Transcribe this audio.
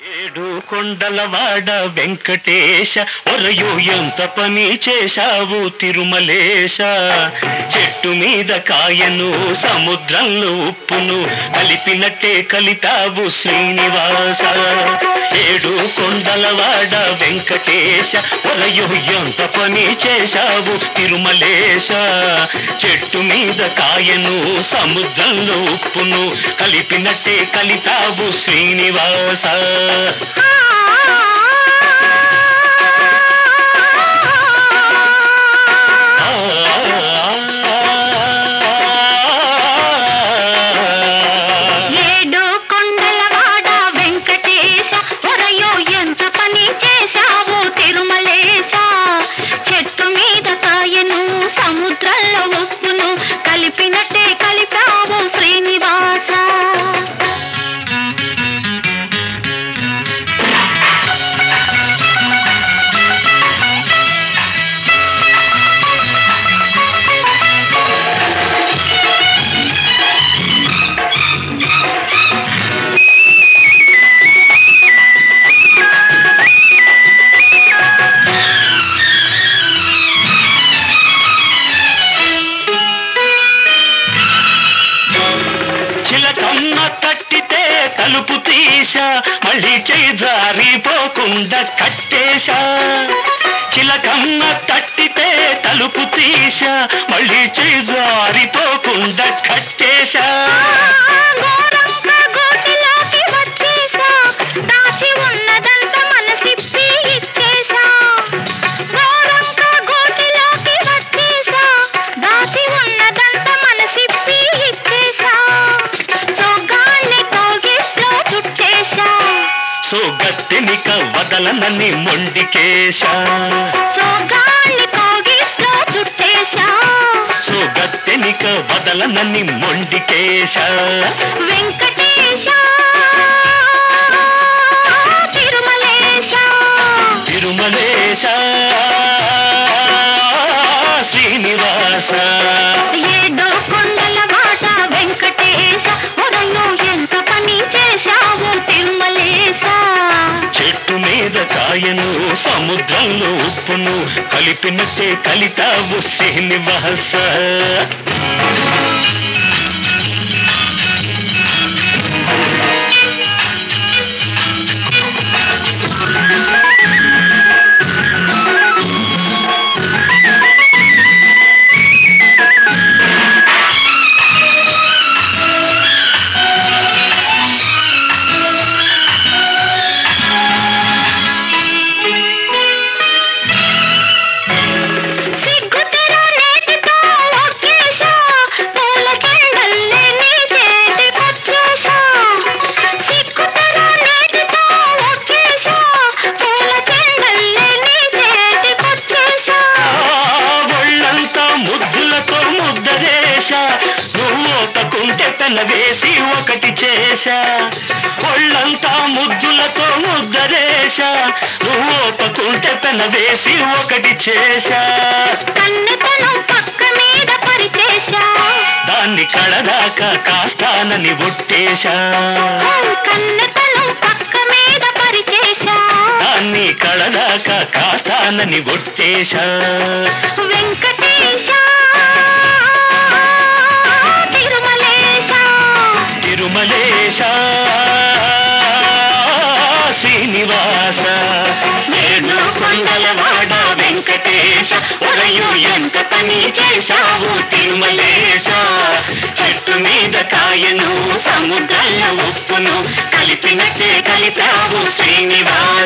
ఏడు కొండలవాడ వెంకటేశ ఒరయో ఎంత పని చేశావు తిరుమలేశ చెట్టు మీద కాయను సముద్రంలో ఉప్పును కలిపినట్టే కలిపావు శ్రీనివాస ఏడు కొండలవాడ వెంకటేశ ఒరయో ఎంత పని చేశావు తిరుమలేశ చెట్టు మీద కాయను సముద్రంలో ఉప్పును కలిపినట్టే కలిపావు శ్రీనివాస ఏడు కొండలవాడ వెంకటేశ ఒరయో ఎంత పని చేశావు తిరుమలేశ చెట్టు మీద కాయను సముద్రంలో ఉప్పును కలిపినట్టే కలిపావు శ్రీనివాస చిలకమ్మ తట్టితే తలుపు తీసా మళ్ళీ చేయి జారిపోకుండా కట్టేశా చిలకమ్మ తట్టితే తలుపు తీసా మళ్ళీ చేయి జారిపోకుండా కట్టేశా గోరంక గోటిలోకి వచ్చేసా దాచి ఉన్నదంతా మనసిప్పి ఇచ్చేసా గోరంక గోటిలోకి వచ్చేసా దాచి ఉన్నదంతా మనసిప్పి ఇచ్చేసా సోగాన్ని కోగిట్లో చుట్టేసా సో గత్తెనిక వదలనని మొండికేశా సోగాన్ని కోగిట్లో చుట్టేసా సో గత్తెనిక వదలనని మొండికేశా వెంకటేశ తిరుమలేశ తిరుమలేశ శ్రీనివాస ఏడు కొండల బాట వెంకటేశ ఒరయో ఎంత పని చేశావు తిరుమలేశ చెట్టు మీద కాయను సముద్రంలో ఉప్పును కలిపినట్టే కలితావు శ్రీనివాస సిగ్గుతెర నేటితో ఒక్కేశా పూల చెండల్లే నీ చేతికొచ్చేశా సిగ్గుతెర నేటితో ఒక్కేశా పూల చెండల్లే నీ చేతికొచ్చేశా ఒళ్ళంతా ముద్దులతో ముద్దరేశా నువ్వు ఓతకుంటే పెన వేసి ఒకటి చేశా ఒళ్ళంతా ముద్దులతో ముద్దరేశా నువ్వు ఓతకుంటే పెన వేసి ఒకటి చేశా కన్నెతనం పక్క మీద పరిచేశా దాన్ని కడదాకా కాస్తానని ఒట్టేశా కన్నెతనం పక్క మీద పరిచేశా దాన్ని కడదాకా కాస్తానని ఒట్టేశా వెంకటేశ తిరుమలేశ తిరుమలేశ శ్రీనివాస ఏడు కొండలవాడ వెంకటేశ ఒరయు ఎంత పని చేశావు తిరుమలేశ చెట్టు మీద కాయను సముద్రంలో ఉప్పును కలిపినట్టే కలిపావు శ్రీనివాస